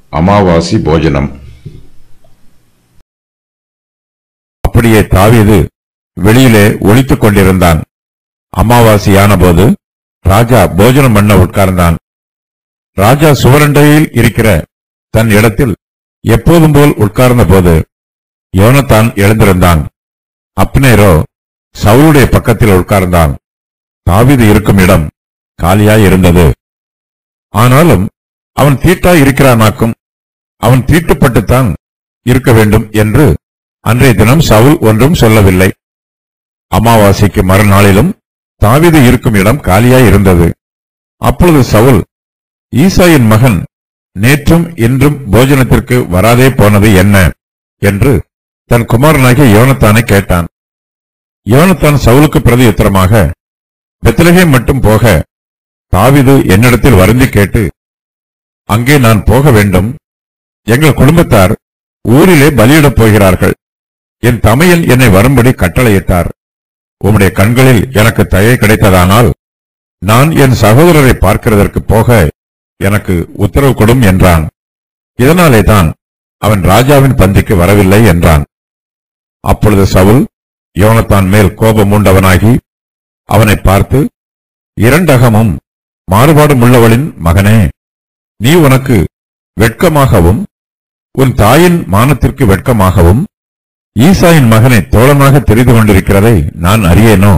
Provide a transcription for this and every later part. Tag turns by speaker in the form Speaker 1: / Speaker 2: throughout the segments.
Speaker 1: அமாவாசி போஜனம்
Speaker 2: அப்படியே தாவீது வெளியிலே ஒளித்துக் கொண்டிருந்தான் அமாவாசையான போது ராஜா போஜனம் பண்ண உட்கார்ந்தான் ராஜா சுவரண்டையில் இருக்கிற தன் இடத்தில் எப்போதும் போல் உட்கார்ந்த போது யோனத்தான் எழுந்திருந்தான் அப்னேரோ சவுலுடைய பக்கத்தில் உட்கார்ந்தான் தாவீது இருக்கும் இடம் காலியாய் இருந்தது ஆனாலும் அவன் தீட்டாய் இருக்கிறானாக்கும் அவன் தீட்டுப்பட்டுத்தான் இருக்க வேண்டும் என்று அன்றைய தினம் சவுல் ஒன்றும் சொல்லவில்லை அமாவாசைக்கு மறுநாளிலும் தாவீது இருக்கும் இடம் காலியாய் இருந்தது அப்பொழுது சவுல் ஈசாயின் மகன் நேற்றும் இன்றும் போஜனத்திற்கு வராதே போனது என்ன என்று தன் குமாரனாகிய யோனத்தானை கேட்டான் யோனத்தான் சவுலுக்கு பிரதியுத்தரமாக பெத்லகேம் மட்டும் போக தாவீது என்னிடத்தில் வருந்தி கேட்டு அங்கே நான் போக வேண்டும் எங்கள் குடும்பத்தார் ஊரிலே பலியிடப் போகிறார்கள் என் தமையன் என்னை வரும்படி கட்டளையிட்டார் உம்முடைய கண்களில் எனக்கு தயை கிடைத்ததானால் நான் என் சகோதரரை பார்க்கிறதற்கு போக எனக்கு உத்தரவு கொடும் என்றான் இதனாலே தான் அவன் ராஜாவின் பந்திக்கு வரவில்லை என்றான் அப்பொழுது சவுல் யோனத்தான் மேல் கோபம் உண்டவனாகி அவனை பார்த்து இரண்டகமும் மாறுபாடும் உள்ளவளின் மகனே நீ உனக்கு வெட்கமாகவும் உன் தாயின் மானத்திற்கு வெட்கமாகவும் ஈசாயின் மகனை தோழனாக தெரிந்து கொண்டிருக்கிறதை நான் அறியேனோ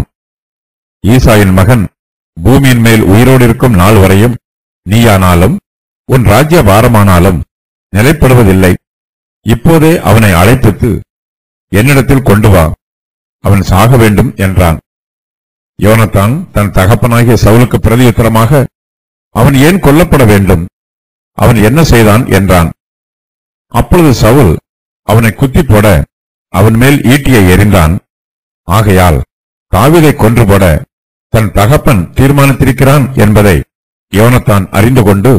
Speaker 2: ஈசாயின் மகன் பூமியின் மேல் உயிரோடு இருக்கும் நாள் வரையும் நீயானாலும் உன் ராஜ்ய பாரமானாலும் நிலைப்படுவதில்லை இப்போதே அவனை அழைப்பித்து என்னிடத்தில் கொண்டு வா அவன் சாக வேண்டும் என்றான் யோனத்தான் தன் தகப்பனாகிய சவுலுக்கு பிரதியுத்தரமாக அவன் ஏன் கொல்லப்பட வேண்டும் அவன் என்ன செய்தான் என்றான் அப்பொழுது சவுல் அவனை குத்தி போட அவன் மேல் ஈட்டியை எறிந்தான் ஆகையால் தாவீதை கொன்று போட தன் தகப்பன் தீர்மானித்திருக்கிறான் என்பதை யோனத்தான் அறிந்து கொண்டு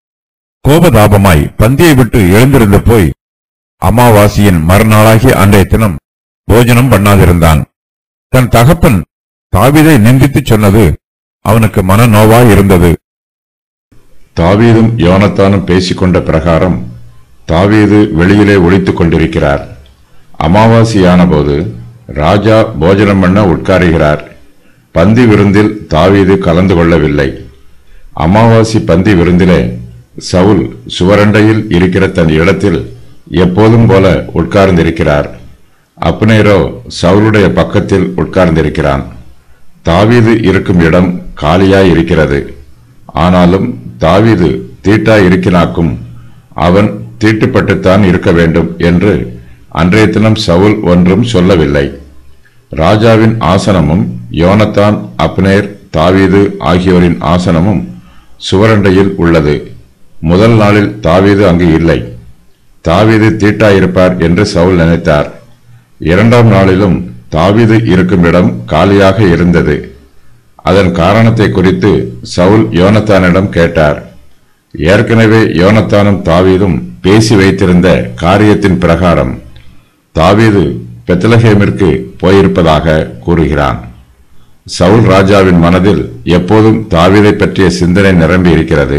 Speaker 2: கோபதாபமாய் பந்தியை விட்டு எழுந்திருந்து போய் அமாவாசியின் மறுநாளாகிய அன்றைய தினம் போஜனம் பண்ணாதிருந்தான் தன் தகப்பன் தாவீதை நிந்தித்துச் சொன்னது அவனுக்கு மன நோவாய் இருந்தது
Speaker 1: தாவீதும் யோனத்தானும் பேசிக்கொண்ட பிரகாரம் தாவீது வெளியிலே ஒளித்துக் கொண்டிருக்கிறார் அமாவாசையான போது ராஜா போஜனம் பண்ண உட்காருகிறார் பந்தி விருந்தில் தாவீது கலந்து கொள்ளவில்லை அமாவாசி பந்தி விருந்திலே சவுல் சுவரண்டையில் இருக்கிற தன் இடத்தில் எப்போதும் போல உட்கார்ந்திருக்கிறார் அப்னேரோ சவுலுடைய பக்கத்தில் உட்கார்ந்திருக்கிறான் தாவீது இருக்கும் இடம் காலியாய் இருக்கிறது ஆனாலும் தாவீது தீட்டாய் இருக்கிறாக்கும் அவன் தீட்டுப்பட்டுத்தான் இருக்க வேண்டும் என்று அன்றைய தினம் சவுல் ஒன்றும் சொல்லவில்லை ராஜாவின் ஆசனமும் யோனத்தான் அப்னேர் தாவீது ஆகியோரின் ஆசனமும் சுவரண்டையில் உள்ளது முதல் நாளில் தாவீது அங்கு இல்லை தாவீது தீட்டாயிருப்பார் என்று சவுல் நினைத்தார் இரண்டாம் நாளிலும் தாவீது இருக்கும் இடம் காலியாக இருந்தது அதன் காரணத்தை குறித்து சவுல் யோனத்தானிடம் கேட்டார் ஏற்கனவே யோனத்தானும் தாவீதும் பேசி வைத்திருந்த காரியத்தின் பிரகாரம் தாவீது பெத்லஹேமிற்கு போயிருப்பதாக கூறுகிறான் சவுல் ராஜாவின் மனதில் எப்போதும் தாவீதை பற்றிய சிந்தனை நிரம்பி இருக்கிறது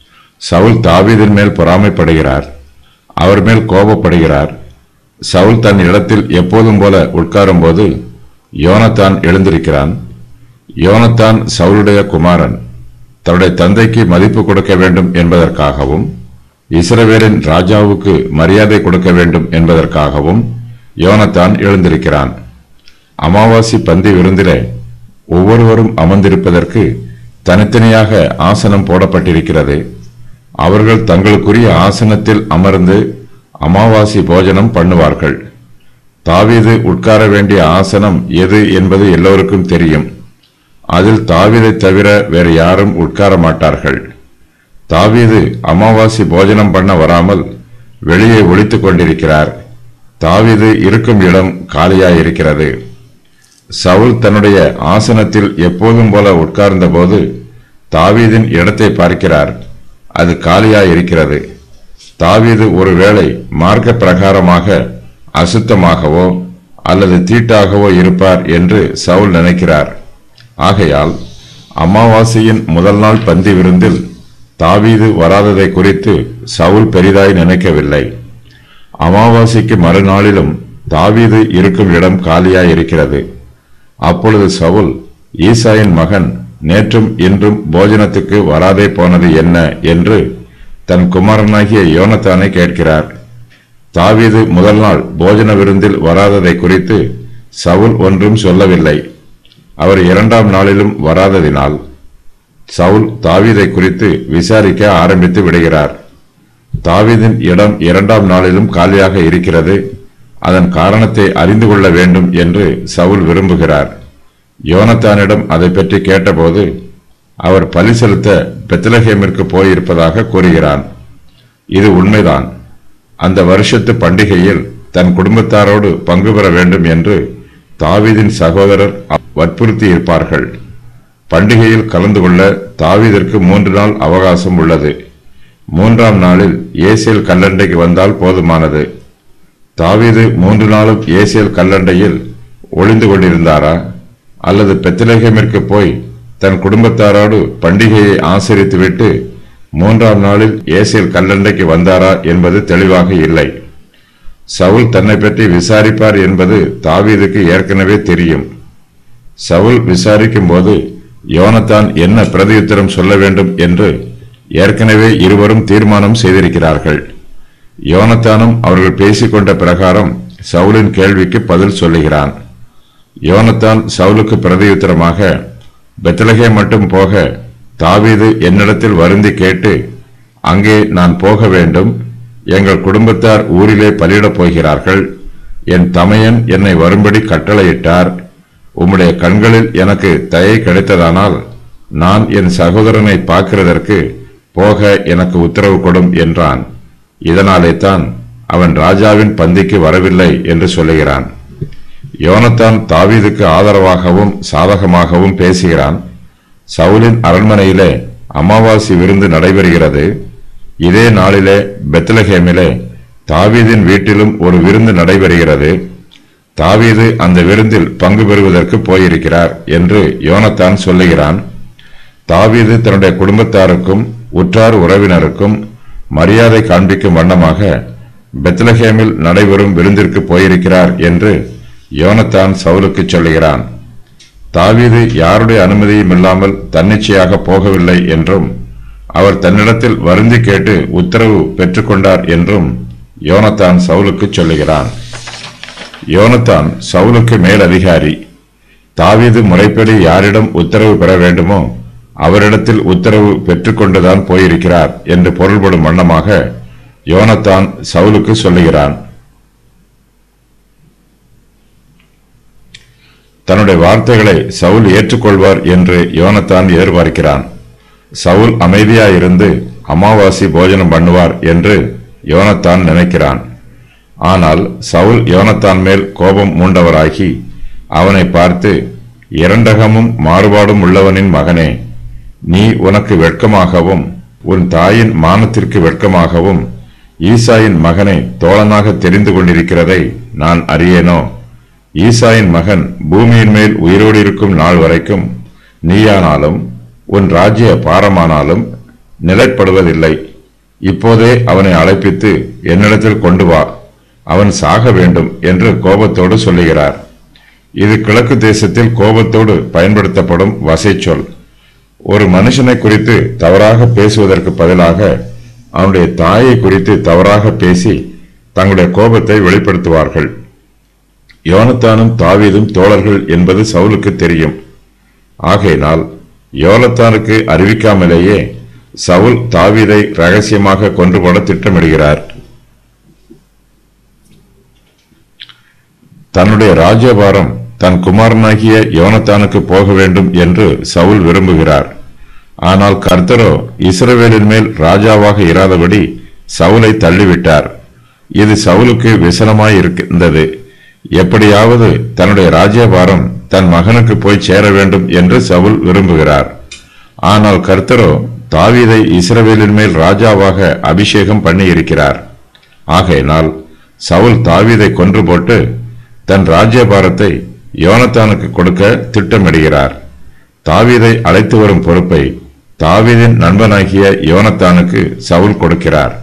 Speaker 1: சவுல் தாவீதின் மேல் பொறாமைப்படுகிறார் அவர் மேல் கோபப்படுகிறார் சவுல் தன் இடத்தில் எப்போதும் போல உட்காரும்போது யோனத்தான் எழுந்திருக்கிறான் யோனத்தான் சவுலுடைய குமாரன் தன்னுடைய தந்தைக்கு மதிப்பு கொடுக்க வேண்டும் என்பதற்காகவும் இஸ்ரவேலின் ராஜாவுக்கு மரியாதை கொடுக்க வேண்டும் என்பதற்காகவும் யோனத்தான் எழுந்திருக்கிறான் அமாவாசி பந்தி விருந்திலே ஒவ்வொருவரும் அமர்ந்திருப்பதற்கு தனித்தனியாக ஆசனம் போடப்பட்டிருக்கிறது அவர்கள் தங்களுக்குரிய ஆசனத்தில் அமர்ந்து அமாவாசி போஜனம் பண்ணுவார்கள் தாவீது உட்கார வேண்டிய ஆசனம் எது என்பது எல்லோருக்கும் தெரியும் அதில் தாவீதை தவிர வேறு யாரும் உட்கார மாட்டார்கள் தாவீது அமாவாசி போஜனம் பண்ண வராமல் வெளியே ஒளித்துக் கொண்டிருக்கிறார் தாவீது இருக்கும் இடம் காலியாயிருக்கிறது சவுல் தன்னுடைய ஆசனத்தில் எப்போதும் போல உட்கார்ந்தபோது தாவீதின் இடத்தை பார்க்கிறார் அது காலியாயிருக்கிறது தாவீது ஒருவேளை மார்க்க பிரகாரமாக அசுத்தமாகவோ அல்லது தீட்டாகவோ இருப்பார் என்று சவுல் நினைக்கிறார் ஆகையால் அமாவாசையின் முதல் நாள் பந்தி விருந்தில் தாவீது வராததை குறித்து சவுல் பெரிதாய் நினைக்கவில்லை அமாவாசைக்கு மறுநாளிலும் தாவீது இருக்கும் இடம் காலியாய் இருக்கிறது அப்பொழுது சவுல் ஈசாயின் மகன் நேற்றும் இன்றும் போஜனத்துக்கு வராதே போனது என்ன என்று தன் குமாரனாகிய யோனத்தானை கேட்கிறார் தாவீது முதல் நாள் போஜன விருந்தில் வராததை குறித்து சவுல் ஒன்றும் சொல்லவில்லை அவர் இரண்டாம் நாளிலும் வராததினால் சவுல் தாவீதை குறித்து விசாரிக்க ஆரம்பித்து விடுகிறார் தாவீதின் இடம் இரண்டாம் நாளிலும் காலியாக இருக்கிறது அதன் காரணத்தை அறிந்து கொள்ள வேண்டும் என்று சவுல் விரும்புகிறார் யோனத்தானிடம் அதை பற்றி கேட்டபோது அவர் பலி செலுத்த பெத்லஹேமிற்கு போயிருப்பதாக கூறுகிறான் இது உண்மைதான் அந்த வருஷத்து பண்டிகையில் தன் குடும்பத்தாரோடு பங்கு பெற வேண்டும் என்று தாவீதின் சகோதரர் வற்புறுத்தி இருப்பார்கள் பண்டிகையில் கலந்து கொள்ள தாவீதிற்கு மூன்று நாள் அவகாசம் உள்ளது மூன்றாம் நாளில் ஏசியல் கல்லண்டைக்கு வந்தால் போதுமானது தாவீது மூன்று நாளும் ஏசியல் கல்லண்டையில் ஒளிந்து கொண்டிருந்தாரா அல்லது பெத்திலகேமிற்கு போய் தன் குடும்பத்தாரோடு பண்டிகையை ஆசரித்துவிட்டு மூன்றாம் நாளில் ஏசியல் கல்லண்டைக்கு வந்தாரா என்பது தெளிவாக இல்லை சவுல் தன்னை பற்றி விசாரிப்பார் என்பது தாவீதுக்கு ஏற்கனவே தெரியும் சவுல் விசாரிக்கும் போது யோனத்தான் என்ன பிரதியுத்தரம் சொல்ல வேண்டும் என்று ஏற்கனவே இருவரும் தீர்மானம் செய்திருக்கிறார்கள் யோனத்தானும் அவர்கள் பேசிக்கொண்ட பிரகாரம் சவுலின் கேள்விக்கு பதில் சொல்லுகிறான் யோனத்தான் சவுலுக்கு பிரதியுத்தரமாக பெத்தலகே மட்டும் போக தாவீது என்னிடத்தில் வருந்தி கேட்டு அங்கே நான் போக வேண்டும் எங்கள் குடும்பத்தார் ஊரிலே பலியிடப் போகிறார்கள் என் தமையன் என்னை வரும்படி கட்டளையிட்டார் உம்முடைய கண்களில் எனக்கு தயை கிடைத்ததானால் நான் என் சகோதரனை பார்க்கிறதற்கு போக எனக்கு உத்தரவு கொடும் என்றான் இதனாலே தான் அவன் ராஜாவின் பந்திக்கு வரவில்லை என்று சொல்லுகிறான் யோனத்தான் தாவீதுக்கு ஆதரவாகவும் சாதகமாகவும் பேசுகிறான் சவுலின் அரண்மனையிலே அமாவாசை விருந்து நடைபெறுகிறது இதே நாளிலே பெத்லஹேமிலே தாவீதின் வீட்டிலும் ஒரு விருந்து நடைபெறுகிறது தாவீது அந்த விருந்தில் பங்கு பெறுவதற்கு போயிருக்கிறார் என்று யோனத்தான் சொல்லுகிறான் தாவீது தன்னுடைய குடும்பத்தாருக்கும் உற்றார் உறவினருக்கும் மரியாதை காண்பிக்கும் வண்ணமாக பெத்லஹேமில் நடைபெறும் விருந்திற்கு போயிருக்கிறார் என்று யோனத்தான் சவுலுக்கு சொல்லுகிறான் தாவீது யாருடைய அனுமதியும் இல்லாமல் தன்னிச்சையாக போகவில்லை என்றும் அவர் தன்னிடத்தில் வருந்தி கேட்டு உத்தரவு பெற்றுக்கொண்டார் என்றும் யோனத்தான் சவுலுக்கு சொல்லுகிறான் யோனத்தான் சவுலுக்கு மேல் அதிகாரி தாவீது முறைப்படி யாரிடம் உத்தரவு பெற வேண்டுமோ அவரிடத்தில் உத்தரவு பெற்றுக்கொண்டுதான் போயிருக்கிறார் என்று பொருள்படும் வண்ணமாக யோனத்தான் சவுலுக்கு சொல்லுகிறான் தன்னுடைய வார்த்தைகளை சவுல் ஏற்றுக்கொள்வார் என்று யோனத்தான் எதிர்பார்க்கிறான் சவுல் அமைதியாயிருந்து அமாவாசி போஜனம் பண்ணுவார் என்று யோனத்தான் நினைக்கிறான் ஆனால் சவுல் யோனத்தான் மேல் கோபம் மூண்டவராகி அவனை பார்த்து இரண்டகமும் மாறுபாடும் உள்ளவனின் மகனே நீ உனக்கு வெட்கமாகவும் உன் தாயின் மானத்திற்கு வெட்கமாகவும் ஈசாயின் மகனை தோழனாக தெரிந்து கொண்டிருக்கிறதை நான் அறியேனோ ஈசாயின் மகன் பூமியின் மேல் உயிரோடு இருக்கும் நாள் வரைக்கும் நீயானாலும் உன் ராஜ்ய பாரமானாலும் நிலைப்படுவதில்லை இப்போதே அவனை அழைப்பித்து என்னிடத்தில் கொண்டு வா அவன் சாக வேண்டும் என்று கோபத்தோடு சொல்லுகிறார் இது கிழக்கு தேசத்தில் கோபத்தோடு பயன்படுத்தப்படும் வசைச்சொல் ஒரு மனுஷனை குறித்து தவறாக பேசுவதற்கு பதிலாக அவனுடைய தாயை குறித்து தவறாக பேசி தங்களுடைய கோபத்தை வெளிப்படுத்துவார்கள் யோனத்தானும் தாவீதும் தோழர்கள் என்பது சவுலுக்கு தெரியும் ஆகையினால் யோனத்தானுக்கு அறிவிக்காமலேயே சவுல் தாவீதை ரகசியமாக கொண்டு போட திட்டமிடுகிறார் தன்னுடைய ராஜ்யபாரம் தன் குமாரனாகிய யோனத்தானுக்கு போக வேண்டும் என்று சவுல் விரும்புகிறார் ஆனால் கர்த்தரோ இஸ்ரவேலின் மேல் ராஜாவாக இராதபடி சவுலை தள்ளிவிட்டார் இது சவுலுக்கு விசனமாய் இருந்தது எப்படியாவது தன்னுடைய ராஜ்யபாரம் தன் மகனுக்கு போய் சேர வேண்டும் என்று சவுல் விரும்புகிறார் ஆனால் கர்த்தரோ தாவீதை இஸ்ரவேலின் மேல் ராஜாவாக அபிஷேகம் பண்ணி இருக்கிறார் ஆகையினால் சவுல் தாவீதை கொன்று போட்டு தன் ராஜ்யபாரத்தை யோனத்தானுக்கு கொடுக்க திட்டமிடுகிறார் தாவீதை அழைத்து வரும் பொறுப்பை தாவீதின் நண்பனாகிய யோனத்தானுக்கு சவுல் கொடுக்கிறார்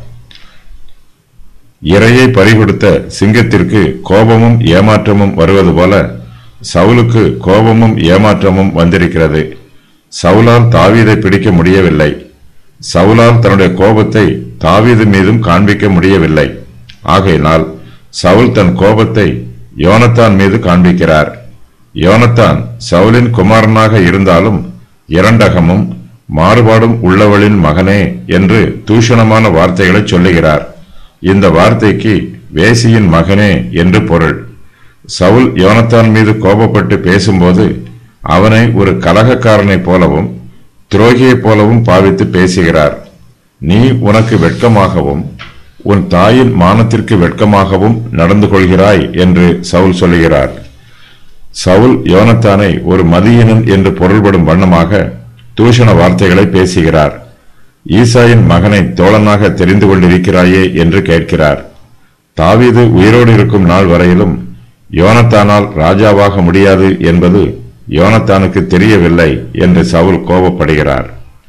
Speaker 1: இரையை பறிகொடுத்த சிங்கத்திற்கு கோபமும் ஏமாற்றமும் வருவது போல சவுலுக்கு கோபமும் ஏமாற்றமும் வந்திருக்கிறது சவுலால் தாவீதை பிடிக்க முடியவில்லை சவுலால் தன்னுடைய கோபத்தை தாவீது மீதும் காண்பிக்க முடியவில்லை ஆகையினால் சவுல் தன் கோபத்தை யோனத்தான் மீது காண்பிக்கிறார் யோனத்தான் சவுலின் குமாரனாக இருந்தாலும் இரண்டகமும் மாறுபாடும் உள்ளவளின் மகனே என்று தூஷணமான வார்த்தைகளை சொல்லுகிறார் இந்த வார்த்தைக்கு வேசியின் மகனே என்று பொருள் சவுல் யோனத்தான் மீது கோபப்பட்டு பேசும்போது அவனை ஒரு கலகக்காரனைப் போலவும் துரோகியைப் போலவும் பாவித்து பேசுகிறார் நீ உனக்கு வெட்கமாகவும் உன் தாயின் மானத்திற்கு வெட்கமாகவும் நடந்து கொள்கிறாய் என்று சவுல் சொல்லுகிறார் சவுல் யோனத்தானை ஒரு மதியினன் என்று பொருள்படும் வண்ணமாக தூஷண வார்த்தைகளை பேசுகிறார் ஈசாயின் மகனை தோழனாக தெரிந்து கொண்டிருக்கிறாயே என்று கேட்கிறார் தாவீது உயிரோடு இருக்கும் நாள் வரையிலும் யோனத்தானால் ராஜாவாக முடியாது என்பது யோனத்தானுக்கு தெரியவில்லை என்று சவுல் கோபப்படுகிறார்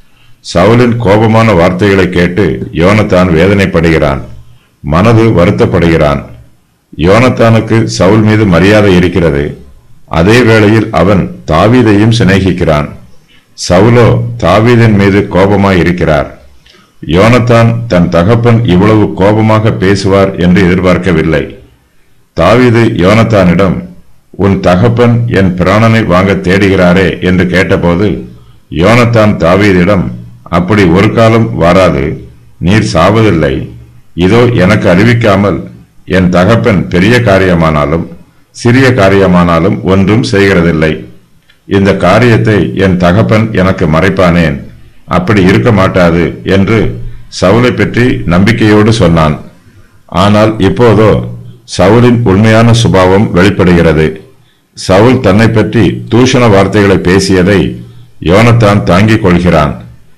Speaker 1: சவுலின் கோபமான வார்த்தைகளை கேட்டு யோனத்தான் வேதனைப்படுகிறான் மனது வருத்தப்படுகிறான் யோனத்தானுக்கு சவுல் மீது மரியாதை இருக்கிறது அதே வேளையில் அவன் தாவீதையும் சிநேகிக்கிறான் சவுலோ தாவீதின் மீது கோபமாய் இருக்கிறார் யோனத்தான் தன் தகப்பன் இவ்வளவு கோபமாக பேசுவார் என்று எதிர்பார்க்கவில்லை தாவீது யோனத்தானிடம் உன் தகப்பன் என் பிராணனை வாங்க தேடுகிறாரே என்று கேட்டபோது யோனத்தான் தாவீதிடம் அப்படி ஒரு காலம் வாராது நீர் சாவதில்லை இதோ எனக்கு அறிவிக்காமல் என் தகப்பன் பெரிய காரியமானாலும் சிறிய காரியமானாலும் ஒன்றும் செய்கிறதில்லை இந்த காரியத்தை என் தகப்பன் எனக்கு மறைப்பானேன் அப்படி இருக்க மாட்டாது என்று சவுலை பற்றி நம்பிக்கையோடு சொன்னான் ஆனால் இப்போதோ சவுலின் உண்மையான சுபாவம் வெளிப்படுகிறது சவுல் தன்னை பற்றி தூஷண வார்த்தைகளை பேசியதை யோனத்தான் தாங்கிக் கொள்கிறான்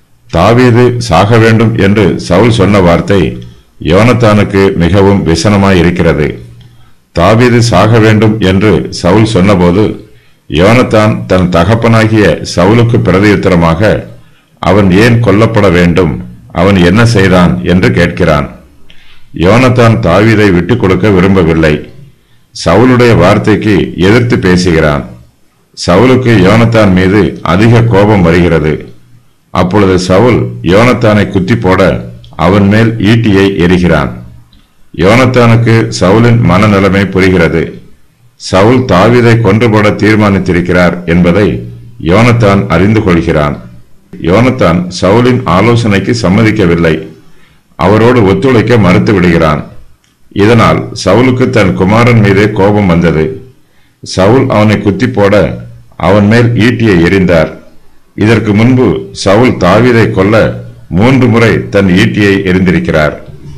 Speaker 1: தாவீது சாக வேண்டும் என்று சவுல் சொன்ன வார்த்தை யோனத்தானுக்கு மிகவும் விசனமாய் இருக்கிறது தாவீது சாக வேண்டும் என்று சவுல் சொன்னபோது யோனத்தான் தன் தகப்பனாகிய சவுலுக்கு பிரதியுத்தரமாக அவன் ஏன் கொல்லப்பட வேண்டும் அவன் என்ன செய்தான் என்று கேட்கிறான் யோனத்தான் தாவீதை விட்டுக் கொடுக்க விரும்பவில்லை சவுலுடைய வார்த்தைக்கு எதிர்த்து பேசுகிறான் சவுலுக்கு யோனத்தான் மீது அதிக கோபம் வருகிறது அப்பொழுது சவுல் யோனத்தானை குத்தி போட அவன் மேல் ஈட்டியை எரிகிறான் யோனத்தானுக்கு சவுலின் மனநிலைமை புரிகிறது சவுல் தாவீதை கொன்று போட தீர்மானித்திருக்கிறார் என்பதை யோனத்தான் அறிந்து கொள்கிறான் யோனத்தான் சவுலின் ஆலோசனைக்கு சம்மதிக்கவில்லை அவரோடு ஒத்துழைக்க மறுத்து விடுகிறான் இதனால் சவுலுக்கு தன் குமாரன் மீதே கோபம் வந்தது சவுல் அவனை குத்தி போட அவன் மேல் ஈட்டியை எறிந்தார் இதற்கு முன்பு சவுல் தாவீதை கொல்ல மூன்று முறை தன் ஈட்டியை எறிந்திருக்கிறார்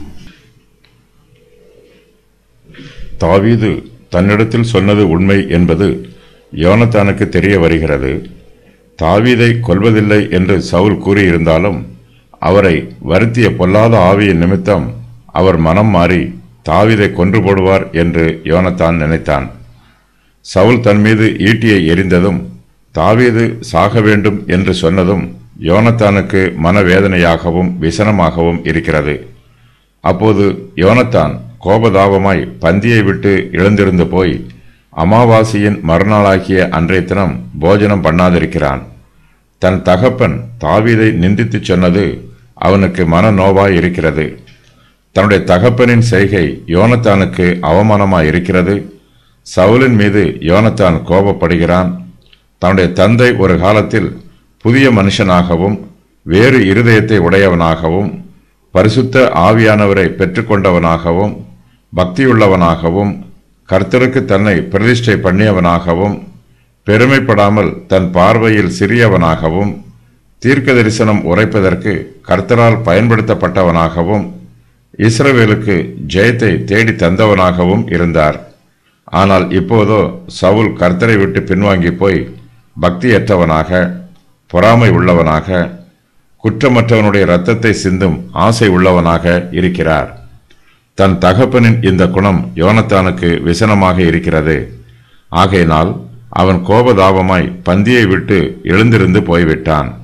Speaker 1: தாவீது தன்னிடத்தில் சொன்னது உண்மை என்பது யோனத்தானுக்கு தெரிய வருகிறது தாவீதை கொல்வதில்லை என்று சவுல் கூறியிருந்தாலும் அவரை வருத்திய பொல்லாத ஆவியின் நிமித்தம் அவர் மனம் மாறி தாவீதை கொன்று போடுவார் என்று யோனத்தான் நினைத்தான் சவுல் தன் மீது ஈட்டியை எறிந்ததும் தாவீது சாக வேண்டும் என்று சொன்னதும் யோனத்தானுக்கு மனவேதனையாகவும் விசனமாகவும் இருக்கிறது அப்போது யோனத்தான் கோபதாபமாய் பந்தியை விட்டு எழுந்திருந்து போய் அமாவாசையின் மறுநாளாகிய அன்றைய தினம் போஜனம் பண்ணாதிருக்கிறான் தன் தகப்பன் தாவீதை நிந்தித்துச் சொன்னது அவனுக்கு மன நோவாய் இருக்கிறது தன்னுடைய தகப்பனின் செய்கை யோனத்தானுக்கு அவமானமாய் இருக்கிறது சவுலின் மீது யோனத்தான் கோபப்படுகிறான் தன்னுடைய தந்தை ஒரு காலத்தில் புதிய மனுஷனாகவும் வேறு இருதயத்தை உடையவனாகவும் பரிசுத்த ஆவியானவரை பெற்றுக்கொண்டவனாகவும் பக்தியுள்ளவனாகவும் கர்த்தருக்கு தன்னை பிரதிஷ்டை பண்ணியவனாகவும் பெருமைப்படாமல் தன் பார்வையில் சிறியவனாகவும் தீர்க்க தரிசனம் உரைப்பதற்கு கர்த்தரால் பயன்படுத்தப்பட்டவனாகவும் இஸ்ரவேலுக்கு ஜெயத்தை தேடி தந்தவனாகவும் இருந்தார் ஆனால் இப்போதோ சவுல் கர்த்தரை விட்டு பின்வாங்கி போய் பக்தியற்றவனாக பொறாமை உள்ளவனாக குற்றமற்றவனுடைய இரத்தத்தை சிந்தும் ஆசை உள்ளவனாக இருக்கிறார் தன் தகப்பனின் இந்த குணம் யோனத்தானுக்கு விசனமாக இருக்கிறது ஆகையினால் அவன் கோபதாபமாய் பந்தியை விட்டு எழுந்திருந்து போய்விட்டான்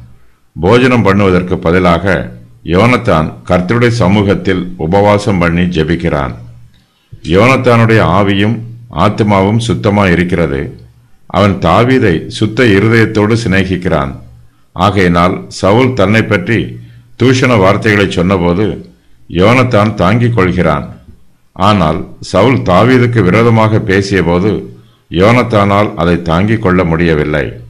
Speaker 1: போஜனம் பண்ணுவதற்கு பதிலாக யோனத்தான் கர்த்தருடைய சமூகத்தில் உபவாசம் பண்ணி ஜெபிக்கிறான் யோனத்தானுடைய ஆவியும் ஆத்மாவும் சுத்தமாய் இருக்கிறது அவன் தாவீதை சுத்த இருதயத்தோடு சிநேகிக்கிறான் ஆகையினால் சவுல் தன்னை பற்றி தூஷண வார்த்தைகளை சொன்னபோது யோனத்தான் தாங்கிக் கொள்கிறான் ஆனால் சவுல் தாவீதுக்கு விரோதமாக பேசியபோது யோனத்தானால் அதை தாங்கிக் கொள்ள முடியவில்லை